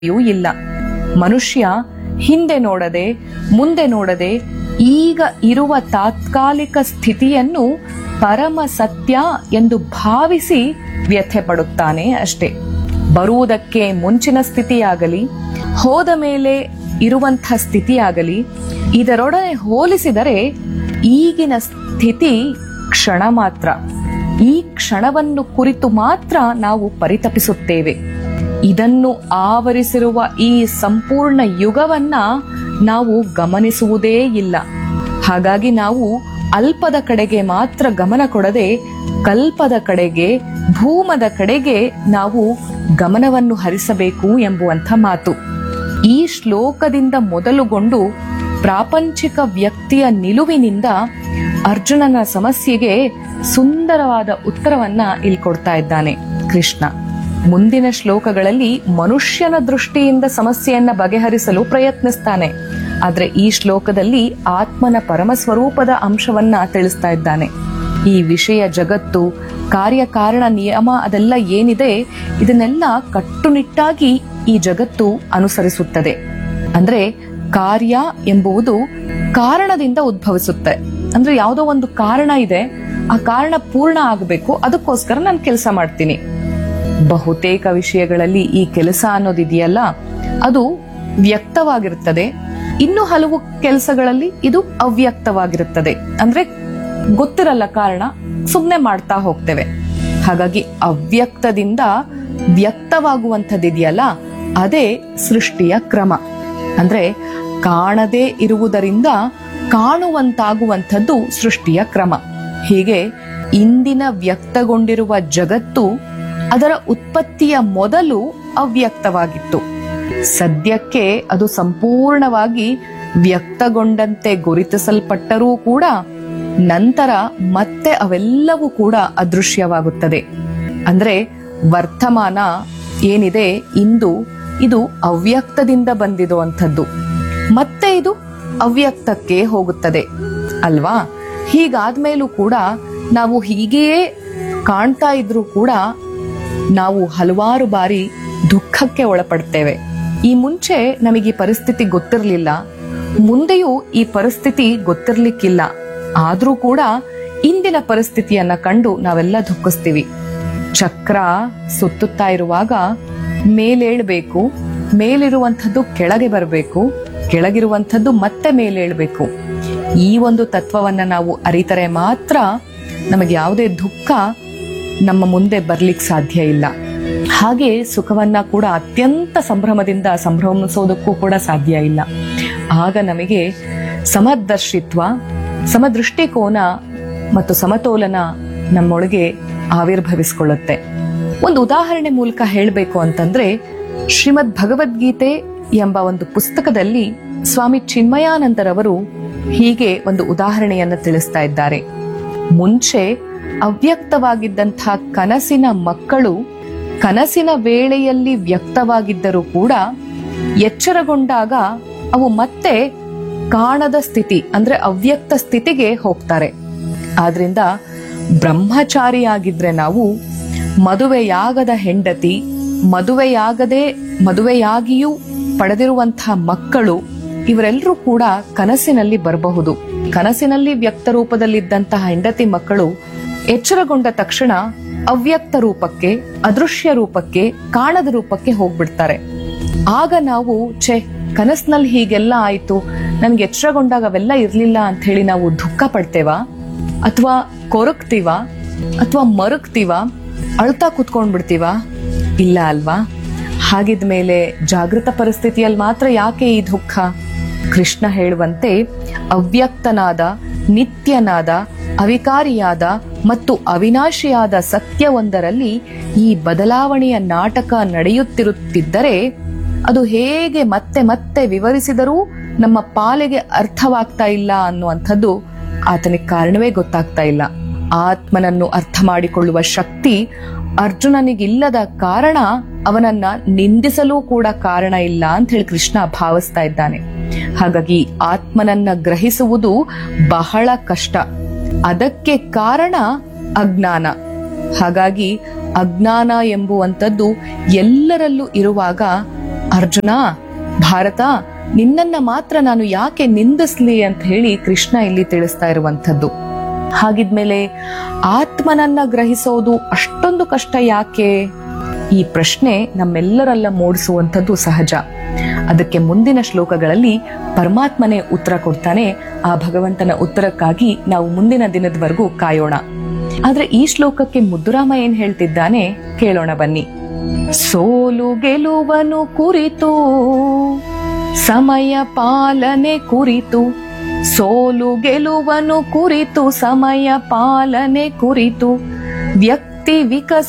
you ಇಲ್ಲ ಮನುಷ್ಯ ಹಿಂದೆ ನೋಡದೆ ಮುಂದೆ ನೋಡದೆ ಈಗ ಇರುವ ತಾತ್ಕಾಲಿಕ ಸ್ಥಿತಿಯನ್ನು ಪರಮ ಸತ್ಯ ಎಂದು ಭಾವಿಸಿ ವ್ಯಥೆ ಪಡುತ್ತಾನೆ ಅಷ್ಟೇ ಬರುವುದಕ್ಕೆ ಮುಂಚಿನ ಸ್ಥಿತಿಯಾಗಲಿ ಹೋದ ಮೇಲೆ ಇರುವಂಥ ಸ್ಥಿತಿಯಾಗಲಿ ಇದರೊಡನೆ ಹೋಲಿಸಿದರೆ ಈಗಿನ ಸ್ಥಿತಿ ಕ್ಷಣ ಮಾತ್ರ ಈ ಕ್ಷಣವನ್ನು ಕುರಿತು ಮಾತ್ರ ನಾವು ಪರಿತಪಿಸುತ್ತೇವೆ ಇದನ್ನು ಆವರಿಸಿರುವ ಈ ಸಂಪೂರ್ಣ ಯುಗವನ್ನ ನಾವು ಗಮನಿಸುವುದೇ ಇಲ್ಲ ಹಾಗಾಗಿ ನಾವು ಅಲ್ಪದ ಕಡೆಗೆ ಮಾತ್ರ ಗಮನ ಕೊಡದೆ ಕಲ್ಪದ ಕಡೆಗೆ ಭೂಮದ ಕಡೆಗೆ ನಾವು ಗಮನವನ್ನು ಹರಿಸಬೇಕು ಎಂಬುವಂಥ ಮಾತು ಈ ಶ್ಲೋಕದಿಂದ ಮೊದಲುಗೊಂಡು ಪ್ರಾಪಂಚಿಕ ವ್ಯಕ್ತಿಯ ನಿಲುವಿನಿಂದ ಅರ್ಜುನನ ಸಮಸ್ಯೆಗೆ ಸುಂದರವಾದ ಉತ್ತರವನ್ನ ಇಲ್ಲಿ ಕೊಡ್ತಾ ಇದ್ದಾನೆ ಕೃಷ್ಣ ಮುಂದಿನ ಶ್ಲೋಕಗಳಲ್ಲಿ ಮನುಷ್ಯನ ದೃಷ್ಟಿಯಿಂದ ಸಮಸ್ಯೆಯನ್ನ ಬಗೆಹರಿಸಲು ಪ್ರಯತ್ನಿಸ್ತಾನೆ ಆದ್ರೆ ಈ ಶ್ಲೋಕದಲ್ಲಿ ಆತ್ಮನ ಪರಮಸ್ವರೂಪದ ಅಂಶವನ್ನ ತಿಳಿಸ್ತಾ ಇದ್ದಾನೆ ಈ ವಿಷಯ ಜಗತ್ತು ಕಾರ್ಯಕಾರಣ ನಿಯಮ ಅದೆಲ್ಲ ಏನಿದೆ ಇದನ್ನೆಲ್ಲ ಕಟ್ಟುನಿಟ್ಟಾಗಿ ಈ ಜಗತ್ತು ಅನುಸರಿಸುತ್ತದೆ ಅಂದ್ರೆ ಕಾರ್ಯ ಎಂಬುದು ಕಾರಣದಿಂದ ಉದ್ಭವಿಸುತ್ತೆ ಅಂದ್ರೆ ಯಾವುದೋ ಒಂದು ಕಾರಣ ಇದೆ ಆ ಕಾರಣ ಪೂರ್ಣ ಆಗಬೇಕು ಅದಕ್ಕೋಸ್ಕರ ನಾನು ಕೆಲಸ ಮಾಡ್ತೀನಿ ಬಹುತೇಕ ವಿಷಯಗಳಲ್ಲಿ ಈ ಕೆಲಸ ಅನ್ನೋದಿದೆಯಲ್ಲ ಅದು ವ್ಯಕ್ತವಾಗಿರುತ್ತದೆ ಇನ್ನು ಹಲವು ಕೆಲಸಗಳಲ್ಲಿ ಇದು ಅವ್ಯಕ್ತವಾಗಿರುತ್ತದೆ ಅಂದ್ರೆ ಗೊತ್ತಿರಲ್ಲ ಕಾರಣ ಸುಮ್ಮನೆ ಮಾಡ್ತಾ ಹೋಗ್ತೇವೆ ಹಾಗಾಗಿ ಅವ್ಯಕ್ತದಿಂದ ವ್ಯಕ್ತವಾಗುವಂಥದ್ದಿದೆಯಲ್ಲ ಅದೇ ಸೃಷ್ಟಿಯ ಕ್ರಮ ಅಂದ್ರೆ ಕಾಣದೇ ಇರುವುದರಿಂದ ಕಾಣುವಂತಾಗುವಂಥದ್ದು ಸೃಷ್ಟಿಯ ಕ್ರಮ ಹೀಗೆ ಇಂದಿನ ವ್ಯಕ್ತಗೊಂಡಿರುವ ಜಗತ್ತು ಅದರ ಉತ್ಪತ್ತಿಯ ಮೊದಲು ಅವ್ಯಕ್ತವಾಗಿತ್ತು ಸದ್ಯಕ್ಕೆ ಅದು ಸಂಪೂರ್ಣವಾಗಿ ವ್ಯಕ್ತಗೊಂಡಂತೆ ಗುರುತಿಸಲ್ಪಟ್ಟರೂ ಕೂಡ ನಂತರ ಮತ್ತೆ ಅವೆಲ್ಲವೂ ಕೂಡ ಅದೃಶ್ಯವಾಗುತ್ತದೆ ಅಂದ್ರೆ ವರ್ತಮಾನ ಏನಿದೆ ಇಂದು ಇದು ಅವ್ಯಕ್ತದಿಂದ ಬಂದಿರುವಂಥದ್ದು ಮತ್ತೆ ಇದು ಅವ್ಯಕ್ತಕ್ಕೆ ಹೋಗುತ್ತದೆ ಅಲ್ವಾ ಹೀಗಾದ್ಮೇಲೂ ಕೂಡ ನಾವು ಹೀಗೆಯೇ ಕಾಣ್ತಾ ಇದ್ರೂ ಕೂಡ ನಾವು ಹಲವಾರು ಬಾರಿ ದುಃಖಕ್ಕೆ ಒಳಪಡ್ತೇವೆ ಈ ಮುಂಚೆ ನಮಗೆ ಈ ಪರಿಸ್ಥಿತಿ ಗೊತ್ತಿರಲಿಲ್ಲ ಮುಂದೆಯೂ ಈ ಪರಿಸ್ಥಿತಿ ಗೊತ್ತಿರ್ಲಿಕ್ಕಿಲ್ಲ ಆದ್ರೂ ಕೂಡ ಇಂದಿನ ಪರಿಸ್ಥಿತಿಯನ್ನ ಕಂಡು ನಾವೆಲ್ಲ ದುಃಖಿಸ್ತೀವಿ ಚಕ್ರ ಸುತ್ತುತ್ತಾ ಇರುವಾಗ ಮೇಲೇಳ್ಬೇಕು ಮೇಲಿರುವಂಥದ್ದು ಕೆಳಗೆ ಬರಬೇಕು ಕೆಳಗಿರುವಂಥದ್ದು ಮತ್ತೆ ಮೇಲೇಳ್ಬೇಕು ಈ ಒಂದು ತತ್ವವನ್ನ ನಾವು ಅರಿತರೆ ಮಾತ್ರ ನಮಗೆ ಯಾವುದೇ ದುಃಖ ನಮ್ಮ ಮುಂದೆ ಬರ್ಲಿಕ್ಕೆ ಸಾಧ್ಯ ಇಲ್ಲ ಹಾಗೆ ಸುಖವನ್ನ ಕೂಡ ಅತ್ಯಂತ ಸಂಭ್ರಮದಿಂದ ಸಂಭ್ರಮಿಸೋದಕ್ಕೂ ಕೂಡ ಸಾಧ್ಯ ಇಲ್ಲ ಆಗ ನಮಗೆ ಸಮದರ್ಶಿತ್ವ ಸಮದೃಷ್ಟಿಕೋನ ಮತ್ತು ಸಮತೋಲನ ನಮ್ಮೊಳಗೆ ಆವಿರ್ಭವಿಸ್ಕೊಳ್ಳುತ್ತೆ ಒಂದು ಉದಾಹರಣೆ ಮೂಲಕ ಹೇಳಬೇಕು ಅಂತಂದ್ರೆ ಶ್ರೀಮದ್ ಭಗವದ್ಗೀತೆ ಎಂಬ ಒಂದು ಪುಸ್ತಕದಲ್ಲಿ ಸ್ವಾಮಿ ಚಿನ್ಮಯಾನಂದರವರು ಹೀಗೆ ಒಂದು ಉದಾಹರಣೆಯನ್ನು ತಿಳಿಸ್ತಾ ಇದ್ದಾರೆ ಮುಂಚೆ ಅವ್ಯಕ್ತವಾಗಿದ್ದಂಥ ಕನಸಿನ ಮಕ್ಕಳು ಕನಸಿನ ವೇಳೆಯಲ್ಲಿ ವ್ಯಕ್ತವಾಗಿದ್ದರೂ ಕೂಡ ಎಚ್ಚರಗೊಂಡಾಗ ಅವು ಮತ್ತೆ ಕಾಣದ ಸ್ಥಿತಿ ಅಂದ್ರೆ ಅವ್ಯಕ್ತ ಸ್ಥಿತಿಗೆ ಹೋಗ್ತಾರೆ ಆದ್ರಿಂದ ಬ್ರಹ್ಮಚಾರಿಯಾಗಿದ್ರೆ ನಾವು ಮದುವೆಯಾಗದ ಹೆಂಡತಿ ಮದುವೆಯಾಗದೆ ಮದುವೆಯಾಗಿಯೂ ಪಡೆದಿರುವಂತಹ ಮಕ್ಕಳು ಇವರೆಲ್ಲರೂ ಕೂಡ ಕನಸಿನಲ್ಲಿ ಬರಬಹುದು ಕನಸಿನಲ್ಲಿ ವ್ಯಕ್ತ ರೂಪದಲ್ಲಿದ್ದಂತಹ ಹೆಂಡತಿ ಮಕ್ಕಳು ಎಚ್ಚರಗೊಂಡ ತಕ್ಷಣ ಅವ್ಯಕ್ತ ರೂಪಕ್ಕೆ ಅದೃಶ್ಯ ರೂಪಕ್ಕೆ ಕಾಣದ ರೂಪಕ್ಕೆ ಹೋಗ್ಬಿಡ್ತಾರೆ ಆಗ ನಾವು ಛೆ ಕನಸಿನಲ್ಲಿ ಹೀಗೆಲ್ಲ ಆಯ್ತು ನನ್ಗೆ ಎಚ್ಚರಗೊಂಡಾಗ ಅವೆಲ್ಲ ಇರ್ಲಿಲ್ಲ ಅಂತ ಹೇಳಿ ನಾವು ದುಃಖ ಪಡ್ತೇವಾ ಅಥವಾ ಕೊರಗ್ತೀವ ಅಥವಾ ಮರುಗ್ತೀವ ಅಳ್ತಾ ಕುತ್ಕೊಂಡ್ ಬಿಡ್ತೀವ ಇಲ್ಲ ಅಲ್ವಾ ಹಾಗಿದ್ಮೇಲೆ ಜಾಗೃತ ಪರಿಸ್ಥಿತಿಯಲ್ಲಿ ಮಾತ್ರ ಯಾಕೆ ಈ ದುಃಖ ಕೃಷ್ಣ ಹೇಳುವಂತೆ ಅವ್ಯಕ್ತನಾದ ನಿತ್ಯನಾದ ಅವಿಕಾರಿಯಾದ ಮತ್ತು ಅವಿನಾಶಿಯಾದ ಸತ್ಯವೊಂದರಲ್ಲಿ ಈ ಬದಲಾವಣೆಯ ನಾಟಕ ನಡೆಯುತ್ತಿರುತ್ತಿದ್ದರೆ ಅದು ಹೇಗೆ ಮತ್ತೆ ಮತ್ತೆ ವಿವರಿಸಿದರೂ ನಮ್ಮ ಪಾಲಿಗೆ ಅರ್ಥವಾಗ್ತಾ ಇಲ್ಲ ಅನ್ನುವಂಥದ್ದು ಆತನಿಗೆ ಕಾರಣವೇ ಗೊತ್ತಾಗ್ತಾ ಇಲ್ಲ ಆತ್ಮನನ್ನು ಅರ್ಥ ಮಾಡಿಕೊಳ್ಳುವ ಶಕ್ತಿ ಅರ್ಜುನನಿಗಿಲ್ಲದ ಕಾರಣ ಅವನನ್ನ ನಿಂದಿಸಲೂ ಕೂಡ ಕಾರಣ ಇಲ್ಲ ಅಂತ ಹೇಳಿ ಕೃಷ್ಣ ಭಾವಿಸ್ತಾ ಇದ್ದಾನೆ ಹಾಗಾಗಿ ಆತ್ಮನನ್ನ ಗ್ರಹಿಸುವುದು ಬಹಳ ಕಷ್ಟ ಅದಕ್ಕೆ ಕಾರಣ ಅಜ್ಞಾನ ಹಾಗಾಗಿ ಅಜ್ಞಾನ ಎಂಬುವಂಥದ್ದು ಎಲ್ಲರಲ್ಲೂ ಇರುವಾಗ ಅರ್ಜುನ ಭಾರತ ನಿನ್ನನ್ನ ಮಾತ್ರ ನಾನು ಯಾಕೆ ನಿಂದಿಸ್ಲಿ ಅಂತ ಹೇಳಿ ಕೃಷ್ಣ ಇಲ್ಲಿ ತಿಳಿಸ್ತಾ ಇರುವಂಥದ್ದು ಹಾಗಿದ್ಮೇಲೆ ಆತ್ಮನನ್ನ ಗ್ರಹಿಸೋದು ಅಷ್ಟೊಂದು ಕಷ್ಟ ಯಾಕೆ ಈ ಪ್ರಶ್ನೆ ನಮ್ಮೆಲ್ಲರಲ್ಲ ಮೂಡಿಸುವಂಥದ್ದು ಸಹಜ ಅದಕ್ಕೆ ಮುಂದಿನ ಶ್ಲೋಕಗಳಲ್ಲಿ ಪರಮಾತ್ಮನೇ ಉತ್ತರ ಕೊಡ್ತಾನೆ ಆ ಭಗವಂತನ ಉತ್ತರಕ್ಕಾಗಿ ನಾವು ಮುಂದಿನ ದಿನದವರೆಗೂ ಕಾಯೋಣ ಆದ್ರೆ ಈ ಶ್ಲೋಕಕ್ಕೆ ಮುದ್ದುರಾಮ ಏನ್ ಹೇಳ್ತಿದ್ದಾನೆ ಕೇಳೋಣ ಬನ್ನಿ ಸೋಲು ಗೆಲುವನು ಕುರಿತು ಸಮಯ ಪಾಲನೆ ಕುರಿತು ಸೋಲು ಗೆಲುವನು ಕುರಿತು ಸಮಯ ಪಾಲನೆ ಕುರಿತು ವ್ಯಕ್ತಿ ವಿಕಸ